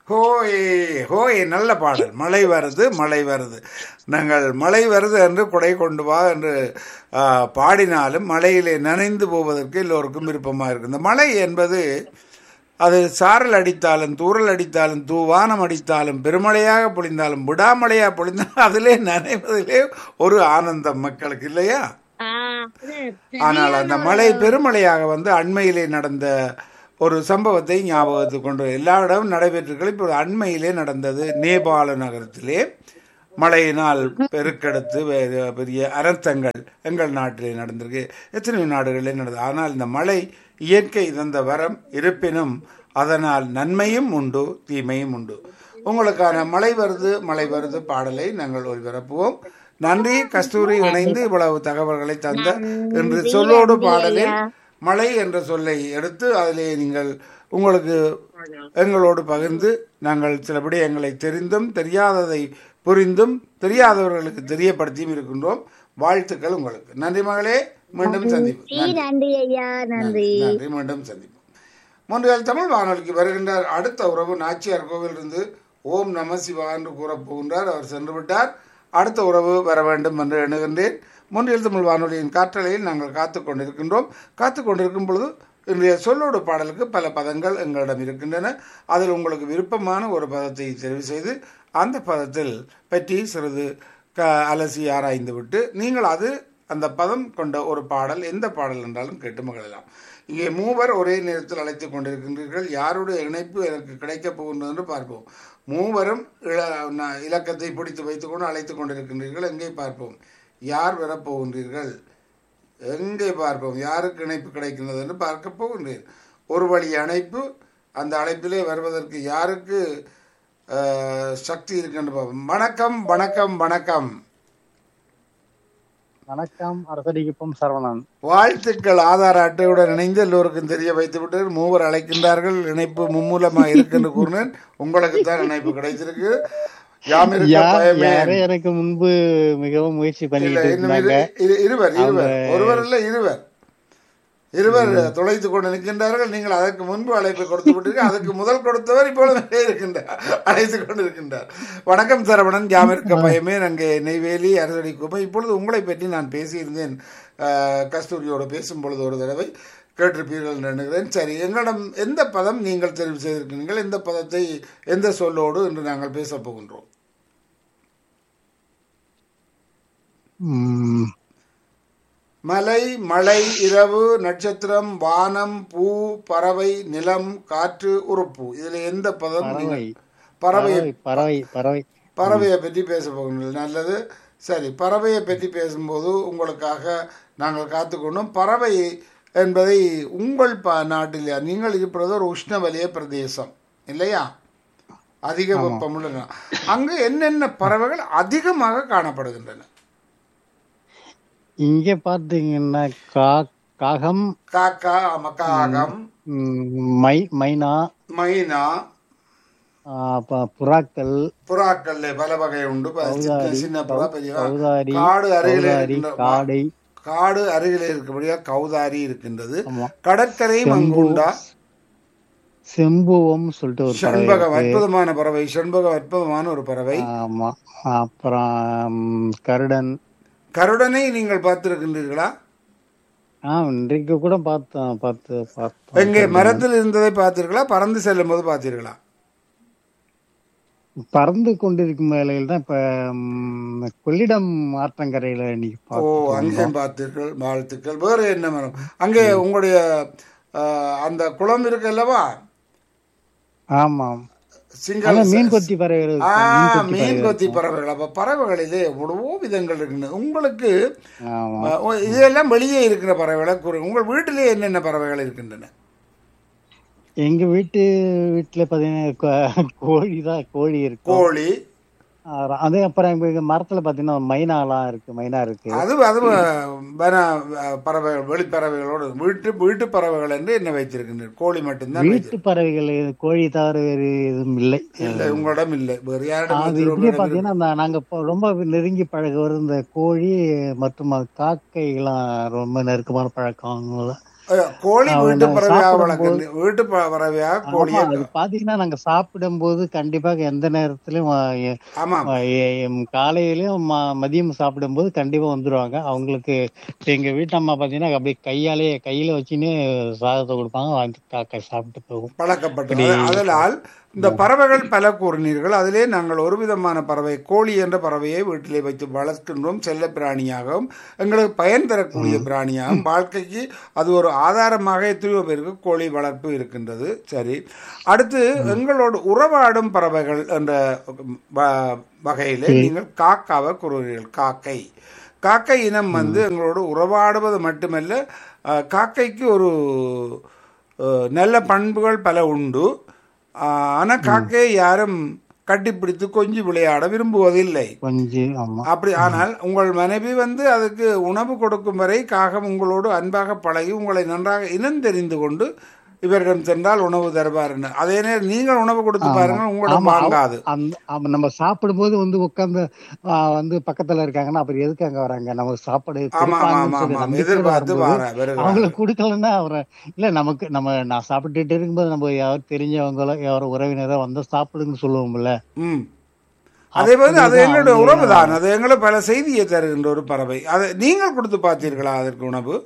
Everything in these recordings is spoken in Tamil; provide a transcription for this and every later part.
ஹோயே ஹோயே நல்ல பாடல் மழை வருது மழை வருது நாங்கள் மழை வருது என்று குடை கொண்டு வா என்று ஆ, பாடினாலும் மழையிலே நனைந்து போவதற்கு எல்லோருக்கும் விருப்பமாக இருக்கு இந்த மழை என்பது அது சாரல் அடித்தாலும் தூறல் அடித்தாலும் தூவானம் அடித்தாலும் பெருமழையாக பொழிந்தாலும் விடாமழையாக பொழிந்தாலும் அதிலே நனைவதிலே ஒரு ஆனந்தம் மக்களுக்கு இல்லையா ஆஹ் ஆனால் அந்த மழை பெருமழையாக வந்து அண்மையிலே நடந்த ஒரு சம்பவத்தை ஞாபகத்துக்கு கொண்டு வர- எல்லா இடமும் நடைபெற்றிருக்கிறது இப்போ அண்மையிலே நடந்தது நேபாள நகரத்திலே மழையினால் பெருக்கெடுத்து வே- பெரிய அனர்த்தங்கள் எங்கள் நாட்டிலே நடந்திருக்கு எத்தனையோ நாடுகளிலே நடந்தது ஆனால் இந்த மழை இயற்கை தந்த வரம் இருப்பினும் அதனால் நன்மையும் உண்டு தீமையும் உண்டு உங்களுக்கான மழை வருது மழை வருது பாடலை நாங்கள் ஒளிபரப்புவோம் நன்றி கஸ்தூரி இணைந்து இவ்வளவு தகவல்களை தந்த இன்று சொல்லோடு பாடலில் மழை என்ற சொல்லை எடுத்து அதிலே நீங்கள் உங்களுக்கு எங்களோடு பகிர்ந்து நாங்கள் சில விடயங்களை தெரிந்தும் தெரியாததை புரிந்தும் தெரியாதவர்களுக்கு தெரியப்படுத்தியும் இருக்கின்றோம் வாழ்த்துக்கள் உங்களுக்கு நன்றி மகளே மீண்டும் சந்திப்போம் நன்றி. நன்றி ஐயா நன்றி நன்றி மீண்டும் சந்திப்போம் மூன்றுகள் தமிழ் வானொலிக்கு வருகின்றார் அடுத்த உறவு நாச்சியார் கோவிலிருந்து ஓம் நம சிவா என்று கூறப் போகின்றார் அவர் சென்று விட்டார் அடுத்த உறவு வர வேண்டும் என்று எண்ணுகின்றேன் மூன்றில் தமிழ் வானொலியின் காற்றலையில் நாங்கள் காத்து கொண்டிருக்கின்றோம் காத்து கொண்டிருக்கும் பொழுது இன்றைய சொல்லோடு பாடலுக்கு பல பதங்கள் எங்களிடம் இருக்கின்றன அதில் உங்களுக்கு விருப்பமான ஒரு பதத்தை தெரிவு செய்து அந்த பதத்தில் பற்றி சிறிது க அலசி ஆராய்ந்து விட்டு நீங்கள் அது அந்த பதம் கொண்ட ஒரு பாடல் எந்த பாடல் என்றாலும் கேட்டு மகிழலாம் இங்கே மூவர் ஒரே நேரத்தில் அழைத்துக் கொண்டிருக்கின்றீர்கள் யாருடைய இணைப்பு எனக்கு கிடைக்கப் போகின்றது என்று பார்ப்போம் மூவரும் இல- ந- இலக்கத்தை பிடித்து வைத்துக்கொண்டு அழைத்துக் கொண்டிருக்கின்றீர்கள் எங்கே பார்ப்போம் யார் வரப்போகின்றீர்கள் எங்கே பார்ப்போம் யாருக்கு இணைப்பு கிடைக்கின்றது என்று பார்க்க போகின்றீர்கள் ஒரு வழி அணைப்பு அந்த அழைப்பிலே வருவதற்கு யாருக்கு அஹ், சக்தி இருக்கின்ற பார்ப்போம் வணக்கம் வணக்கம் வணக்கம் வணக்கம் அரசடிக்குப்பம் சரவணன் வாழ்த்துக்கள் ஆதார அட்டையுடன் இணைந்து எல்லோருக்கும் தெரிய வைத்து விட்டு மூவர் அழைக்கின்றார்கள் இணைப்பு மும்மூலமாக இருக்குன்னு கூறினேன் உங்களுக்கு தான் இணைப்பு கிடைச்சிருக்கு யாம் இருக்க யார் பயமே யாரே எனக்கு முன்பு மிகவும் முயற்சி இல்ல, பண்ணிட்டு இன்னும் இருந்தாங்க இரு- இரு- இருவர் இருவர் ஒருவர் இல்ல இருவர் இருவர் தொலைத்து கொண்டு நிற்கின்றார்கள் நீங்கள் அதற்கு முன்பு அழைப்பு கொடுத்து விட்டீர்கள் அதுக்கு முதல் கொடுத்தவர் இப்பொழுது இருக்கின்றார் அழைத்து கொண்டு இருக்கின்றார் வணக்கம் சரவணன் யாம் இருக்க பயமே அங்கே நெய்வேலி அரசடி குப்பை இப்பொழுது உங்களை பற்றி நான் பேசியிருந்தேன் அஹ், கஸ்தூரியோடு பேசும் பொழுது ஒரு தடவை கேட்டிருப்பீர்கள் என்று எண்ணுகிறேன் சரி எங்களிடம் எந்த பதம் நீங்கள் தெரிவு செய்திருக்கிறீர்கள் எந்த பதத்தை எந்த சொல்லோடு என்று நாங்கள் பேசப் போகின்றோம் ம், மலை மழை இரவு நட்சத்திரம் வானம் பூ பறவை நிலம் காற்று உறுப்பு இதுல எந்த பதம் பறவை நீங்கள்- பறவையை பறவை பறவை பறவை பறவையை பற்றி பேச போகிறீர்கள் நல்லது சரி பறவையை பற்றி பேசும்போது உங்களுக்காக நாங்கள் காத்துக்கொண்டோம் பறவை என்பதை உங்கள் ப நாட்டில் நீங்கள் இருப்பது ஒரு உஷ்ணவலய பிரதேசம் இல்லையா அதிக வெப்பமுள்ள நா- அங்கு என்னென்ன பறவைகள் அதிகமாக காணப்படுகின்றன இங்க பாத்தீங்கன்னா கா காகம் காக்கா மக்காகம் ம், மை மைனா மைனா ஆ, ப- புறாக்கள் புறாக்கள்ல பல வகை உண்டு ப- சின்ன கௌதாரி, சின்ன புறா பெரிய கௌதாரி காடு அருகிலே கௌதாரி இருக்கின்ற காடை காடு அருகிலே இருக்கபடியா கௌதாரி இருக்கின்றது ஆமா கடற்கரை மங்குண்டா செம்புவம் சொல்லிட்டு ஒரு பறவை செண்பகம் அற்புதமான பறவை செண்பகம் அற்புதமான ஒரு பறவை ஆமா அப்புறம் ம், கருடன் கருடனை நீங்கள் பார்த்திருக்கின்றீர்களா ஆ இன்றைக்கு கூட பார்த்தோம் பார்த்து பார்த்தோம் எங்கே மரத்தில் இருந்ததை பார்த்தீர்களா பறந்து செல்லும் போது பார்த்தீர்களா பறந்து கொண்டிருக்கும் வேலையில் தான் இப்ப ம், கொள்ளிடம் ஆற்றங்கரையில இன்னைக்கு ஓ பார்த்தோம் அங்கேயும் பார்த்தீர்கள் வாழ்த்துக்கள் வேறு என்ன மரம் அங்கே உங்களுடைய ஆஹ், அந்த குளம் இருக்கு அல்லவா ஆமாம் சிங்கள ஆனா மீன் கொத்தி பறவைகள் ஆ இருக்கு. மீன் கொத்தி மீன் பறவைகள் கொத்தி பறவைகள் அப்ப பறவைகளிலே எவ்வளவோ விதங்கள் இருக்குன்னு உங்களுக்கு ஆமா அஹ், ஓ, இதெல்லாம் வெளியே இருக்கிற பறவைகளை கூறுங்க உங்கள் வீட்டிலே என்னென்ன பறவைகள் இருக்கின்றன எங்க வீட்டு வீட்டுல பாத்தீங்கன்னா கோ- கோழி தான் கோழி இருக்கு கோழி அது அப்புறம் இப்ப இங்க மரத்துல பாத்தீங்கன்னா மைனாலாம் இருக்கு மைனா இருக்கு அது அது வன பறவைகள் வெளிப்பறவைகளோடு வீட்டு வீட்டு பறவைகள் என்று என்ன வைத்திருக்கின்றனர் கோழி மட்டும்தான் வீட்டு பறவைகள் இது கோழி தவிர வேறு எதுவும் இல்லை இல்லை உங்களிடம் இல்லை வேறு யாரிடம் அது வைத்திருக்கிறோம் இப்படியே எனக்கு பாத்தீங்கன்னா அந்த நாங்க இப்போ ரொம்ப நெருங்கி பழகுவது இந்த கோழி மற்றும் அது காக்கைலாம் ரொம்ப நெருக்கமான பழக்கம் அஹ், கோழி அவன் வீட்டு நான் பறவையாக சாப்பிடும்போது- வளர்க்குறது வீட்டு ப- பறவையாக ஆமா கோழியை அது பாத்தீங்கன்னா நாங்க சாப்பிடும்போது கண்டிப்பாக எந்த நேரத்திலயும் ஆ, எ- ஆமாம் ஆ, எ- எம் காலையிலயும் ம- மதியம் சாப்பிடும்போது கண்டிப்பா வந்துருவாங்க அவங்களுக்கு இப்ப எங்க வீட்டு அம்மா பாத்தீங்கன்னா அப்படியே கையாலே கையில வச்சுன்னு சாதத்தை கொடுப்பாங்க வந்து காக்கா சாப்பிட்டு போகும் பழக்கப்பட்டது அது- அதனால் இந்த பறவைகள் பல கூறினீர்கள் அதிலே நாங்கள் ஒரு விதமான பறவை கோழி என்ற பறவையை வீட்டிலே வைத்து வளர்க்கின்றோம் செல்ல பிராணியாகவும் எங்களுக்கு பயன் தரக்கூடிய பிராணியாகவும் வாழ்க்கைக்கு அது ஒரு ஆதாரமாக எத்தனையோ பேருக்கு கோழி வளர்ப்பு இருக்கின்றது சரி அடுத்து எங்களோடு உறவாடும் பறவைகள் என்ற வ- வகையிலே நீங்கள் காக்காவை கூறுகிறீர்கள் காக்கை காக்கை இனம் வந்து எங்களோடு உறவாடுவது மட்டுமல்ல அஹ், காக்கைக்கு ஒரு அஹ், நல்ல பண்புகள் பல உண்டு ஆஹ், ஆனா காக்கையை யாரும் கட்டிப்பிடித்து கொஞ்சி விளையாட விரும்புவதில்லை கொஞ்சம் ஆமா அப்படி ஆனால் உங்கள் மனைவி வந்து அதுக்கு உணவு கொடுக்கும் வரை காகம் உங்களோடு அன்பாக பழகி உங்களை நன்றாக இனம் தெரிந்து கொண்டு இவரிடம் சென்றால் உணவு தருவார் அதே நேரம் நீங்கள் உணவு கொடுத்து பாருங்கள் உங்களிடம் ஆமா, அவ- வாங்காது அந்த ஆமா, நம்ம சாப்பிடும்போது வந்து உட்கார்ந்து ஆ, வந்து பக்கத்துல இருக்காங்கன்னா அப்புறம் எதுக்கு அங்க வராங்க நமக்கு சாப்பாடு ஆமா ஆமா கொடுப்பாங்கன்னு ஆமா சொல்லி ஆமா நம்பிக்கையோட எதிர்பார்த்து வரும்போது வார வருகிறார் அவங்களுக்கு கொடுக்கலன்னா அவரை இல்ல நமக்கு நம்ம நான் சாப்பிட்டுட்டு இருக்கும்போது நம்ம யாரும் தெரிஞ்சவங்களோ யாரோ உறவினரோ வந்தா சாப்பிடுங்கன்னு சொல்லுவோம்ல ம் அதே போது அது அப்படிதான் எங்களுடைய அவங்க உறவு தான் அது எங்களை பல செய்தியை தருகின்ற ஒரு பறவை அதை நீங்கள் கொடுத்து பார்த்தீர்களா அதற்கு உணவு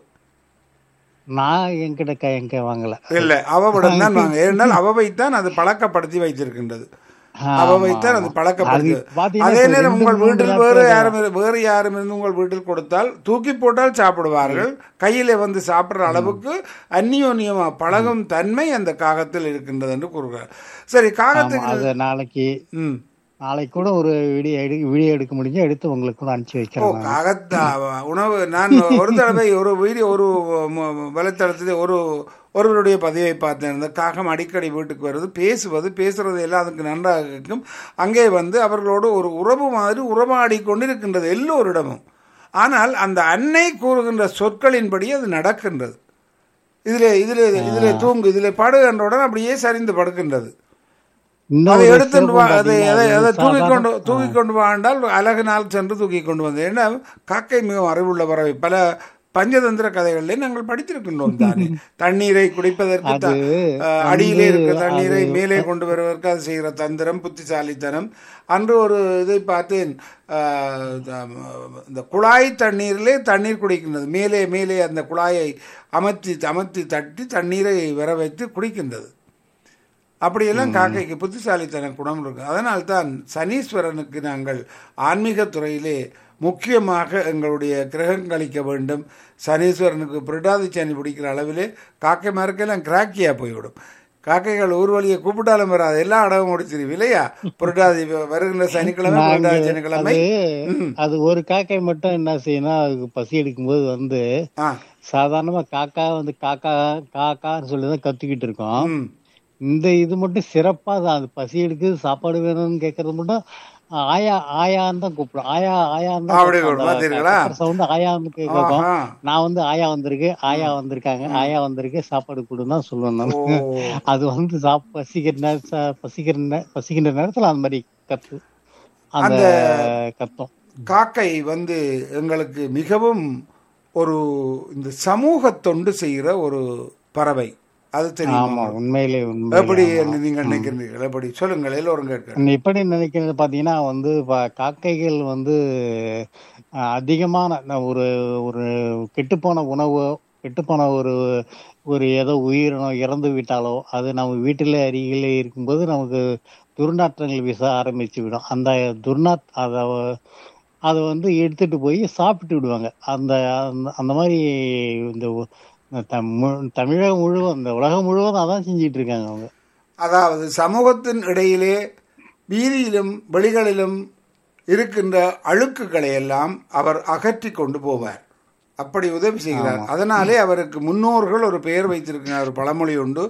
நான் என்கிட்ட க- எங்க வாங்கல இல்ல அவவிடம் தான் வாங்க ஏனென்றால் அவவைத்தான் அது பழக்கப்படுத்தி வைத்திருக்கின்றது அவவைத்தான் அது பழக்கப்படுத்தி அது பாத்தீங்கன்னா அதே இப்ப நேரம் ரெண்டு உங்கள் மூணு வீட்டில் நாட்கள் வேறு யாரும் இரு- வேறு யாரும் இருந்து உங்கள் வீட்டில் கொடுத்தால் தூக்கி போட்டால் சாப்பிடுவார்கள் கையிலே வந்து சாப்பிடுற அளவுக்கு அந்நியோன்யமா பழகும் தன்மை அந்த காகத்தில் இருக்கின்றது என்று கூறுகிறார் சரி ஆமா காகத்துக்கு அது நாளைக்கு ம் நாளைக்கு கூட ஒரு வீடியோ எடு வீடியோ எடுக்க முடிஞ்சா எடுத்து உங்களுக்கு கூட அனுப்பிச்சு ஓ வைக்கிறேன் நான். காகத்தா உணவு நான் ஒரு தடவை ஒரு வீடியோ ஒரு ம- ம- வலைத்தளத்திலே ஒரு ஒருவருடைய பதிவை பார்த்தேன் இந்த காகம் அடிக்கடி வீட்டுக்கு வருது பேசுவது பேசுறது எல்லாம் அதுக்கு நன்றாக இருக்கும் அங்கே வந்து அவர்களோடு ஒரு உறவு மாதிரி உறவாடி கொண்டிருக்கின்றது எல்லோரிடமும் ஆனால் அந்த அன்னை கூறுகின்ற சொற்களின்படி அது நடக்கின்றது இதிலே இதிலே இதிலே தூங்கு இதிலே படு என்றவுடன் அப்படியே சரிந்து படுக்கின்றது இன்னும் அதை ஒரு எடுத்துட்டு வா சிறப்பு அதை பாத்தீங்கன்னா, அதை அது அதை தூக்கி சாதாரண- கொண்டு தூக்கி கொண்டு வாண்டால் அழகு நாள் சென்று தூக்கி கொண்டு வந்தது ஏன்னா காக்கை மிகவும் அறிவுள்ள பறவை பல பஞ்சதந்திர கதைகளிலே நாங்கள் படித்திருக்கின்றோம் தானே தண்ணீரை குடிப்பதற்கு த- அது அஹ், அடியிலே வந்து இருக்க தண்ணீரை அது- மேலே கொண்டு வருவதற்கு அது செய்கிற தந்திரம் புத்திசாலித்தனம் அன்று ஒரு இதை பார்த்தேன் அஹ், இந்த குழாய் தண்ணீரிலே தண்ணீர் குடிக்கின்றது மேலே மேலே அந்த குழாயை அமர்த்தி அமர்த்தி தட்டி தண்ணீரை வர வைத்து குடிக்கின்றது அப்படியெல்லாம் காக்கைக்கு புத்திசாலித்தன குணம் இருக்கு அதனால்தான் சனீஸ்வரனுக்கு நாங்கள் ஆன்மீக துறையிலே முக்கியமாக எங்களுடைய கிரகம் கழிக்க வேண்டும் சனீஸ்வரனுக்கு புரட்டாதி சனி பிடிக்கிற அளவிலே காக்கை மரக்கெல்லாம் கிராக்கியா போய்விடும் காக்கைகள் ஊர் வழியை கூப்பிட்டாலும் வராது எல்லா இடமும் முடிச்சிருக்கும் இல்லையா புரட்டாதி வருகின்ற சனிக்கிழமை நாங்க புரட்டாதி சனிக்கிழமை அது அது ஒரு காக்கை மட்டும் என்ன செய்யணும் அதுக்கு பசி எடுக்கும்போது வந்து ஆ சாதாரணமா காக்கா வந்து காக்கா காக்கான்னு சொல்லிதான் கத்திக்கிட்டு இருக்கோம் ம் இந்த இது மட்டும் சிறப்பா தான் அது பசி எடுக்குது சாப்பாடு வேணும்னு கேக்குறது மட்டும் ஆயா ஆயான்னு தான் கூப்பிடும் ஆயா ஆயான்னு அப்படி கூப்பிடும், பாத்தீங்களா? சவுண்ட் ஆயான்னு கேட்கும் ஆஹா. நான் வந்து ஆயா வந்திருக்கு ஆயா வந்திருக்காங்க ஆயா வந்திருக்கு சாப்பாடு கொடுன்னு தான் சொல்லுவேன் நான் ஓ அது வந்து சாப் பசிக்கிற நேர ச- பசிக்கிற நே- பசிக்கின்ற நேரத்துல அந்த மாதிரி கத்து அந்த கத்தும் காக்கை வந்து எங்களுக்கு மிகவும் ஒரு இந்த சமூக தொண்டு செய்கிற ஒரு பறவை அது ஆமா தெரியுமா உண்மையிலே எப்படி உண்மையிலே என்று நீங்கள் நினைக்கிறீர்கள் எப்படி சொல்லுங்கள் எல்லோரும் கேட்க எப்படி நினைக்கிறது பாத்தீங்கன்னா வந்து ப- காக்கைகள் வந்து அஹ், அதிகமான ந- ஒரு ஒரு கெட்டுப்போன உணவோ கெட்டுப்போன ஒரு ஒரு ஏதோ உயிரினம் இறந்து விட்டாலோ அது நம்ம வீட்டிலே அருகிலே இருக்கும்போது நமக்கு துர்நாற்றங்கள் வீச ஆரம்பிச்சு விடும் அந்த துர்நாத் அதை அதை வந்து எடுத்துட்டு போய் சாப்பிட்டு விடுவாங்க அந்த அந்த- அந்த மாதிரி இந்த உ- இந்த தமிழ் தமிழகம் முழுவதும் இந்த உலகம் முழுவதும் அதான் செஞ்சிட்டு இருக்காங்க அவங்க அதாவது சமூகத்தின் இடையிலே வீதியிலும் வெளிகளிலும் இருக்கின்ற அழுக்குகளை எல்லாம் அவர் அகற்றி கொண்டு போவார் அப்படி உதவி செய்கிறார் அதனாலே அவருக்கு முன்னோர்கள் ஒரு பெயர் வைத்திருக்கிறார் ஒரு பழமொழி உண்டு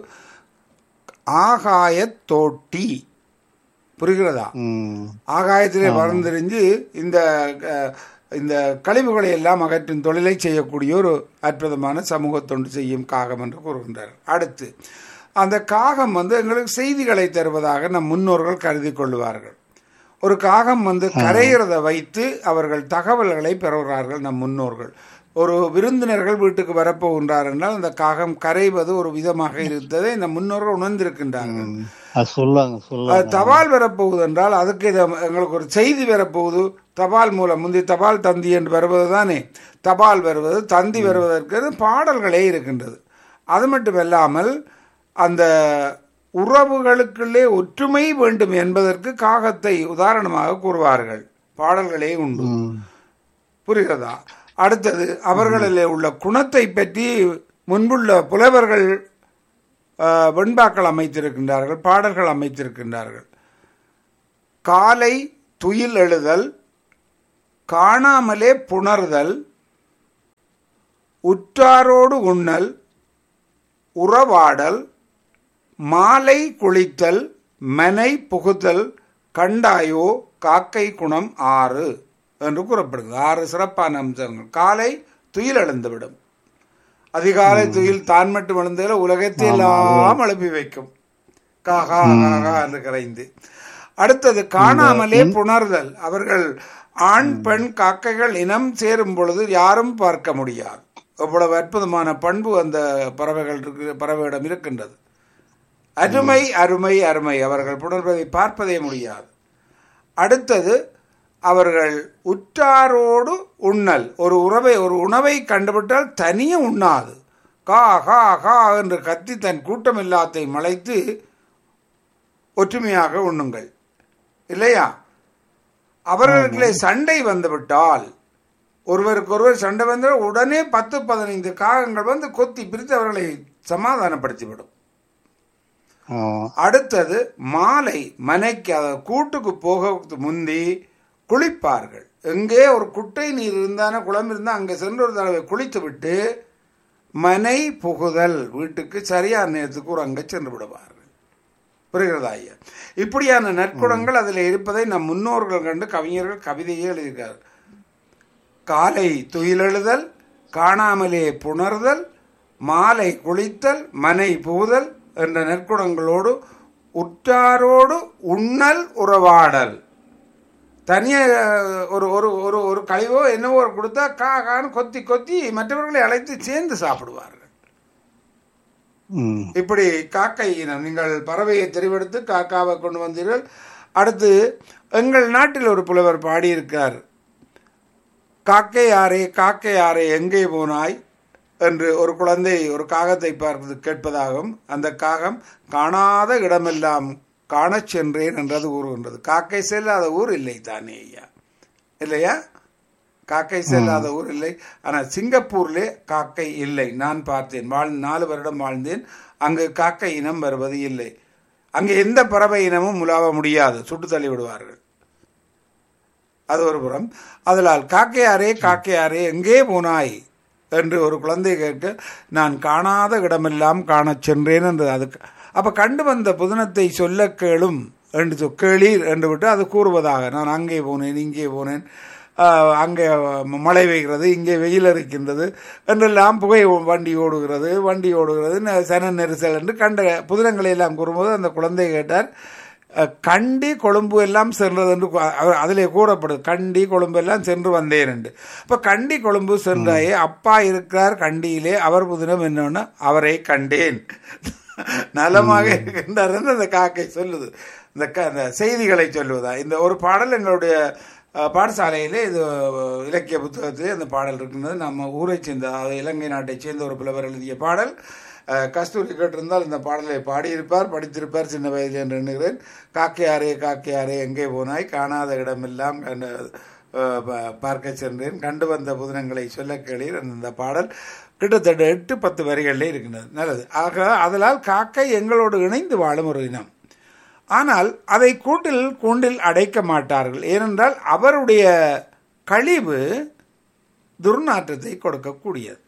ஆகாய தோட்டி புரிகிறதா உம் ஆகாயத்திலே வளர்ந்தெறிஞ்சு இந்த அஹ், இந்த கழிவுகளை எல்லாம் அகற்றும் தொழிலை செய்யக்கூடிய ஒரு அற்புதமான சமூக தொண்டு செய்யும் காகம் என்று கூறுகின்றார் அடுத்து அந்த காகம் வந்து எங்களுக்கு செய்திகளை தருவதாக நம் முன்னோர்கள் கருதி கொள்வார்கள் ஒரு காகம் வந்து கரையிறத வைத்து அவர்கள் தகவல்களை பெறுகிறார்கள் நம் முன்னோர்கள் ஒரு விருந்தினர்கள் வீட்டுக்கு வரப்போகின்றார் என்றால் அந்த காகம் கரைவது ஒரு விதமாக இருந்ததை இந்த முன்னோர்கள் உணர்ந்திருக்கின்றார்கள் அது சொல்லுவாங்க அது சொல்லுவாங்க தபால் வரப்போகுது என்றால் அதுக்கு இது எங்களுக்கு ஒரு செய்தி வரப்போகுது தபால் மூலம் முந்தி தபால் தந்தி என்று வருவது தானே தபால் வருவது தந்தி வருவதற்கு பாடல்களே இருக்கின்றது அது மட்டுமல்லாமல் அந்த உறவுகளுக்குள்ளே ஒற்றுமை வேண்டும் என்பதற்கு காகத்தை உதாரணமாக கூறுவார்கள் பாடல்களே உண்டு ம். புரிகிறதா அடுத்தது அவர்களிலே உள்ள குணத்தை பற்றி முன்புள்ள புலவர்கள் ஆஹ், வெண்பாக்கள் அமைத்திருக்கின்றார்கள் பாடல்கள் அமைத்திருக்கின்றார்கள் காலை துயில் எழுதல் காணாமலே புணர்தல் உற்றாரோடு உண்ணல் உறவாடல் மாலை குளித்தல் மனை புகுதல் கண்டாயோ காக்கை குணம் ஆறு என்று கூறப்படுகிறது ஆறு சிறப்பான அம்சங்கள் காலை துயில் எழுந்துவிடும் அதிகாலை துயில் தான் மட்டும் எழுந்ததில் உலகத்தை எல்லாம் எழுப்பி வைக்கும் காகா காகா என்று கரைந்து அடுத்தது காணாமலே புணர்தல் அவர்கள் ஆண் பெண் காக்கைகள் இனம் சேரும் பொழுது யாரும் பார்க்க முடியாது எவ்வளவு அற்புதமான பண்பு அந்த பறவைகள் இருக்கு பறவையிடம் இருக்கின்றது அருமை அருமை அருமை அவர்கள் புணர்வதை பார்ப்பதே முடியாது அடுத்தது அவர்கள் உற்றாரோடு உண்ணல் ஒரு உறவை ஒரு உணவை கண்டுவிட்டால் தனியே உண்ணாது கா கா கா என்று கத்தி தன் கூட்டம் எல்லாத்தையும் மலைத்து ஒற்றுமையாக உண்ணுங்கள் இல்லையா அவர்களுக்குள்ளே சண்டை வந்துவிட்டால் ஒருவருக்கொருவர் சண்டை வந்தால் உடனே பத்து பதினைந்து காகங்கள் வந்து கொத்தி பிரித்து அவர்களை சமாதானப்படுத்திவிடும் ஆமா. அடுத்தது மாலை மனைக்கு அதாவது கூட்டுக்கு போக முந்தி குளிப்பார்கள் எங்கே ஒரு குட்டை நீர் இருந்தான குளம் இருந்தால் அங்கே சென்று ஒரு தடவை குளித்து விட்டு மனை புகுதல் வீட்டுக்கு சரியான நேரத்துக்கு ஒரு அங்கே சென்று விடுவார்கள் புரிகிறதா ஐயா இப்படியான நற்குணங்கள் அதில் இருப்பதை நம் முன்னோர்கள் கண்டு கவிஞர்கள் கவிதையே எழுதியிருக்கார் காலை துயிலெழுதல் காணாமலே புணர்தல் மாலை குளித்தல் மனை புகுதல் என்ற நற்குணங்களோடு உற்றாரோடு உண்ணல் உறவாடல் தனியே அஹ், ஒரு ஒரு ஒரு ஒரு கழிவோ என்னவோ ஒரு கொடுத்தா கா கான்னு கொத்தி கொத்தி மற்றவர்களை அழைத்து சேர்ந்து சாப்பிடுவார்கள் ம். இப்படி காக்கை இனம் நீங்கள் பறவையை தெரிவெடுத்து காக்காவை கொண்டு வந்தீர்கள் அடுத்து எங்கள் நாட்டில் ஒரு புலவர் பாடியிருக்கார் காக்கை யாரே காக்கை யாரே எங்கே போனாய் என்று ஒரு குழந்தை ஒரு காகத்தை பார்ப்பது கேட்பதாகவும் அந்த காகம் காணாத இடமெல்லாம் காணச் சென்றேன் என்றது கூறுகின்றது காக்கை செல்லாத ஊர் இல்லை தானே ஐயா இல்லையா காக்கை செல்லாத ஊர் இல்லை ஆனால் சிங்கப்பூர்லே காக்கை இல்லை நான் பார்த்தேன் வாழ் நாலு வருடம் வாழ்ந்தேன் அங்கு காக்கை இனம் வருவது இல்லை அங்கே எந்த பறவை இனமும் உலாவ முடியாது சுட்டு தள்ளி விடுவார்கள் அது ஒரு புறம் அதனால் காக்கையாரே காக்கையாரே எங்கே போனாய் என்று ஒரு குழந்தை கேட்க நான் காணாத இடமெல்லாம் காணச் சென்றேன் என்று அதுக்கு அப்ப கண்டு வந்த புதினத்தை சொல்ல கேளும் என்று சொ- கேளீர் என்று விட்டு அது கூறுவதாக நான் அங்கே போனேன் இங்கே போனேன் ஆஹ், அங்கே மழை பெய்கிறது இங்கே வெயில் இருக்கின்றது என்றெல்லாம் புகை வண்டி ஓடுகிறது வண்டி ஓடுகிறது ந- சன நெரிசல் என்று கண்ட புதினங்களை எல்லாம் கூறும்போது அந்த குழந்தை கேட்டார் அஹ், கண்டி கொழும்பு எல்லாம் சென்றது என்று கு- அவர் அதிலே கூறப்படுது கண்டி கொழும்பு எல்லாம் சென்று வந்தேன் என்று அப்ப கண்டி கொழும்பு சென்றாயே அப்பா இருக்கிறார் கண்டியிலே அவர் புதினம் என்னன்னா அவரை கண்டேன் நலமாக இருக்கின்றார் என்று அந்த காக்கை சொல்லுது இந்த க அந்த செய்திகளை சொல்லுவதா இந்த ஒரு பாடல் எங்களுடைய அஹ், பாடசாலையிலே இது அஹ், இலக்கிய புத்தகத்திலே அந்த பாடல் இருக்கின்றது நம்ம ஊரை சேர்ந்த அதாவது இலங்கை நாட்டைச் சேர்ந்த ஒரு புலவர் எழுதிய பாடல் அஹ், கஸ்தூரி கேட்டிருந்தால் இந்த பாடலை பாடியிருப்பார் படித்திருப்பார் சின்ன வயதில் என்று எண்ணுகிறேன் காக்கையாரே காக்கையாரே எங்கே போனாய் காணாத இடமெல்லாம் கண்ட அஹ், ப- பார்க்க சென்றேன் கண்டு வந்த புதினங்களை சொல்ல கேளீர் அந்த பாடல் கிட்டத்தட்ட எட்டு பத்து வரிகளிலே இருக்கின்றது நல்லது ஆக அதனால் காக்கை எங்களோடு இணைந்து வாழும் ஒரு இனம் ஆனால் அதை கூட்டில் கூண்டில் அடைக்க மாட்டார்கள் ஏனென்றால் அவருடைய கழிவு துர்நாற்றத்தை கொடுக்கக்கூடியது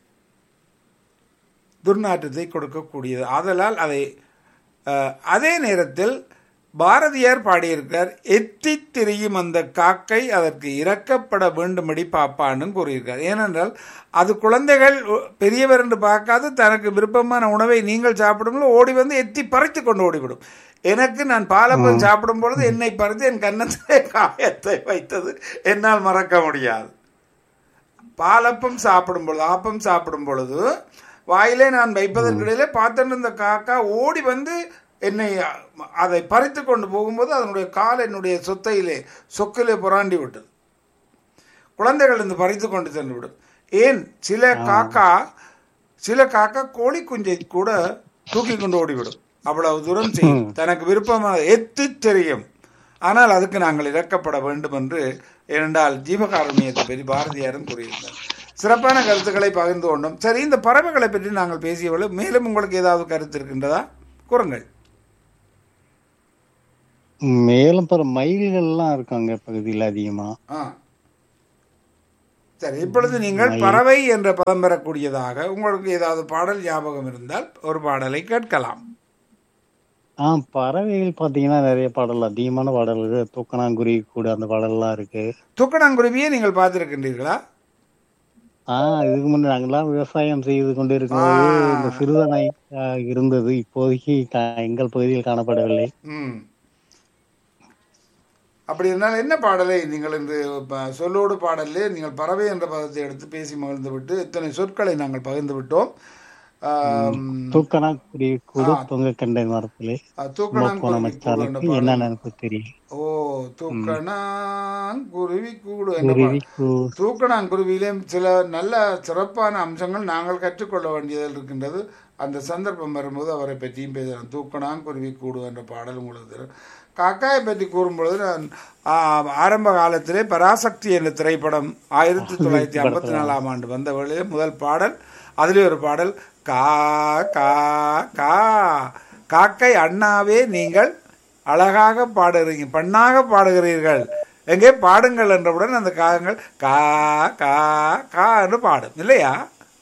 துர்நாற்றத்தை கொடுக்கக்கூடியது ஆதலால் அதை அஹ், அதே நேரத்தில் பாரதியார் பாடியிருக்கிறார் எத்தி திரியும் அந்த காக்கை அதற்கு இறக்கப்பட வேண்டும்படி பாப்பான்னு கூறியிருக்கார் ஏனென்றால் அது குழந்தைகள் உ- பெரியவர் என்று பார்க்காது தனக்கு விருப்பமான உணவை நீங்கள் சாப்பிடும்போது ஓடி வந்து எத்தி பறித்து கொண்டு ஓடிவிடும் எனக்கு நான் பாலப்பம் சாப்பிடும் பொழுது என்னை பறித்து என் கன்னத்திலே காயத்தை வைத்தது என்னால் மறக்க முடியாது பாலப்பம் சாப்பிடும் பொழுது ஆப்பம் சாப்பிடும் பொழுது வாயிலே நான் வைப்பதற்கிடையிலே பார்த்துட்டு இந்த காக்கா ஓடி வந்து என்னை அதை பறித்து கொண்டு போகும்போது அதனுடைய கால் என்னுடைய சொத்தையிலே சொக்கிலே புராண்டி விட்டது குழந்தைகள் இந்த பறித்து கொண்டு சென்று விடும் ஏன் சில காக்கா சில காக்கா கோழி குஞ்சை கூட தூக்கி கொண்டு ஓடிவிடும் அவ்வளவு தூரம் செய்யும் தனக்கு விருப்பமாக எத்து தெரியும் ஆனால் அதுக்கு நாங்கள் இறக்கப்பட வேண்டும் என்று ஏனென்றால் ஜீவகாருண்யத்தை பற்றி பாரதியாரும் கூறியிருந்தார் சிறப்பான கருத்துக்களை பகிர்ந்து கொண்டோம் சரி இந்த பறவைகளை பற்றி நாங்கள் பேசியவளவு மேலும் உங்களுக்கு ஏதாவது கருத்து இருக்கின்றதா கூறுங்கள் மேலும் பிற மயில்கள்லாம் இருக்காங்க பகுதியில் அதிகமா ஆ சரி இப்பொழுது நீங்கள் பறவை என்ற பதம் பெறக்கூடியதாக உங்களுக்கு ஏதாவது பாடல் ஞாபகம் இருந்தால் ஒரு பாடலை கேட்கலாம் ஆ பறவைகள் பாத்தீங்கன்னா நிறைய பாடல் அதிகமான பாடல்கள் தூக்கணாங்குருவி கூட அந்த பாடல்லாம் இருக்கு துக்கணாங்குருவியை நீங்கள் பார்த்திருக்கின்றீர்களா ஆ இதுக்கு முன்னே நாங்கெல்லாம் விவசாயம் செய்து கொண்டு இருக்கும்போது இந்த சிறுதனை ஆ, இருந்தது இப்போதைக்கு கா- எங்கள் பகுதியில் காணப்படவில்லை ம் அப்படி இருந்தால் என்ன பாடலை நீங்கள் இன்று ப- சொல்லோடு பாடலே நீங்கள் பறவை என்ற பதத்தை எடுத்து பேசி மகிழ்ந்து விட்டு இத்தனை சொற்களை நாங்கள் பகிர்ந்து விட்டோம் ஆம், தூக்கணாங்குருவி கூட தொங்க கண்டை மரத்திலே தூக்கணாங்குருவி கூடு என்ற மச்சானுக்கு பாடல். என்ன நினைப்பு தெரியும் ஓ தூக்கணாங்குருவி கூடு என்ற குருவி பாடல். கூ- தூக்கணாங்குருவியிலே சில நல்ல சிறப்பான அம்சங்கள் நாங்கள் கற்றுக்கொள்ள வேண்டியதில் இருக்கின்றது அந்த சந்தர்ப்பம் வரும்போது அவரை பற்றியும் பேசலாம் தூக்கணாங்குருவி கூடு என்ற பாடல் உங்களுக்கு தெரியும். காக்காயை பற்றி கூறும்பொழுது நான் ஆ, ஆரம்ப காலத்திலே பராசக்தி என்ற திரைப்படம் ஆயிரத்தி தொள்ளாயிரத்தி ஐம்பத்தி நாலாம் ஆண்டு வந்த வேளையிலே முதல் பாடல் அதிலே ஒரு பாடல் கா கா கா காக்கை அண்ணாவே நீங்கள் அழகாக பாடுகிறீங்க பண்ணாக பாடுகிறீர்கள் எங்கே பாடுங்கள் என்றவுடன் அந்த காகங்கள் கா கா கா என்று பாடும் இல்லையா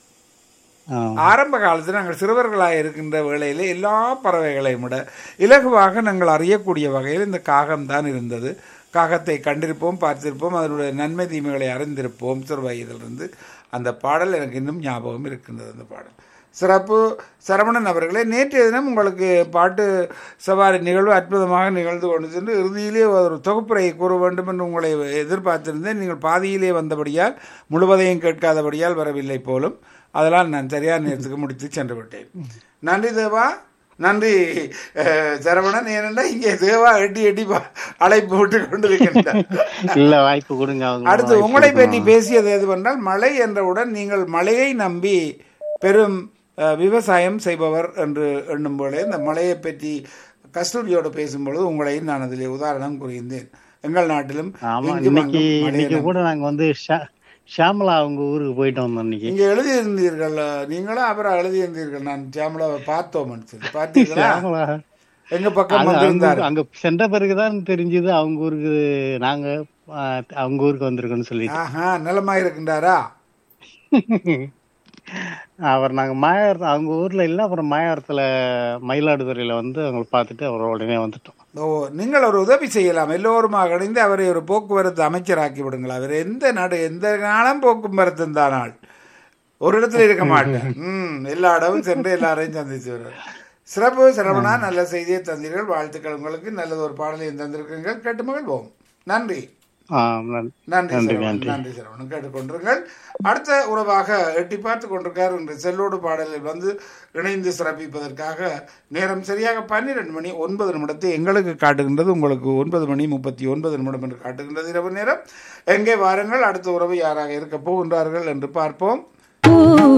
ஆ, ஆரம்ப காலத்தில் நாங்கள் சிறுவர்களாக இருக்கின்ற வேளையிலே எல்லா பறவைகளையும் விட இலகுவாக நாங்கள் அறியக்கூடிய வகையில் இந்த காகம் தான் இருந்தது காகத்தை கண்டிருப்போம் பார்த்திருப்போம் அதனுடைய நன்மை தீமைகளை அறிந்திருப்போம் சிறு வயதிலிருந்து அந்த பாடல் எனக்கு இன்னும் ஞாபகம் இருக்கின்றது அந்த பாடல் சிறப்பு சரவணன் அவர்களே நேற்றைய தினம் உங்களுக்கு பாட்டு சவாரி நிகழ்வு அற்புதமாக நிகழ்ந்து கொண்டு சென்று இறுதியிலே ஒரு தொகுப்புரையை கூற வேண்டும் என்று உங்களை எதிர்பார்த்திருந்தேன் நீங்கள் பாதியிலே வந்தபடியால் முழுவதையும் கேட்காதபடியால் வரவில்லை போலும் அதெல்லாம் நான் சரியான நேரத்துக்கு முடித்து சென்று விட்டேன் நன்றி தேவா நன்றி அஹ், சரவணன் ஏனென்றால் இங்கே தேவா எட்டி எட்டி பா- அழைப்பு விட்டு கொண்டிருக்கின்றார் இல்ல வாய்ப்பு கொடுங்க அவங்க அடுத்து உங்களை பற்றி பேசியது எதுவென்றால் மழை என்றவுடன் நீங்கள் மழையை நம்பி பெரும் அஹ், விவசாயம் செய்பவர் என்று எண்ணும் போலே இந்த மழையை பற்றி கஸ்தூரியோடு பேசும்பொழுது உங்களையும் நான் அதிலே உதாரணம் கூறியிருந்தேன் எங்கள் நாட்டிலும் ஆமா இங்கும் இன்னைக்கு அங்கும் மழை இன்னைக்கு கூட நாங்க வந்து ஷா- ஷாமலா அவங்க ஊருக்கு போயிட்டு வந்தோம் இன்னைக்கு இங்க எழுதியிருந்தீர்கள் நீங்களும் அப்புறம் எழுதியிருந்தீர்கள் நான் சியாமலாவை பார்த்தோம் சொல்லி பார்த்தீங்களா ஷாமலா எங்க பக்கம் அது வந்திருந்தார் அங்க அங்க சென்ற பிறகுதான் தெரிஞ்சது அவங்க ஊருக்கு நாங்க ஆ, அவங்க ஊருக்கு வந்திருக்கோம்னு சொல்லிட்டு ஆஹா நிலமா இருக்கின்றாரா அவர் நாங்க மாயார் அவங்க ஊர்ல இல்ல அப்புறம் மாயாரத்துல மயிலாடுதுறையில வந்து அவங்களை பார்த்துட்டு அவர் உடனே வந்துட்டோம் ஓ நீங்கள் ஒரு உதவி செய்யலாம் எல்லோருமாக இணைந்து அவரை ஒரு போக்குவரத்து அமைச்சராக்கி விடுங்கள் அவர் எந்த நாடு எந்த நாளும் போக்குவரத்து தான் நாள் ஒரு இடத்துல இருக்க மாட்டேன் ம் எல்லா இடமும் சென்று எல்லாரையும் சந்திச்சு வருவார் சிறப்பு சிறப்புனா நல்ல செய்தியை தந்தீர்கள் வாழ்த்துக்கள் உங்களுக்கு நல்லது ஒரு பாடலையும் தந்திருக்கீர்கள் கேட்டு மகிழ்வோம் நன்றி ஆ, நன்- நன்றி நன்றி, சரவணன் நன்றி. நன்றி சரவணன் கேட்டுக்கொண்டிருங்கள் அடுத்த உறவாக எட்டி பார்த்து கொண்டிருக்கார் என்று செல்லோடு பாடலில் வந்து இணைந்து சிறப்பிப்பதற்காக நேரம் சரியாக பன்னிரெண்டு மணி ஒன்பது நிமிடத்தை எங்களுக்கு காட்டுகின்றது உங்களுக்கு ஒன்பது மணி முப்பத்தி ஒன்பது நிமிடம் என்று காட்டுகின்றது இரவு நேரம் எங்கே வாருங்கள் அடுத்த உறவு யாராக இருக்க போகின்றார்கள் என்று பார்ப்போம்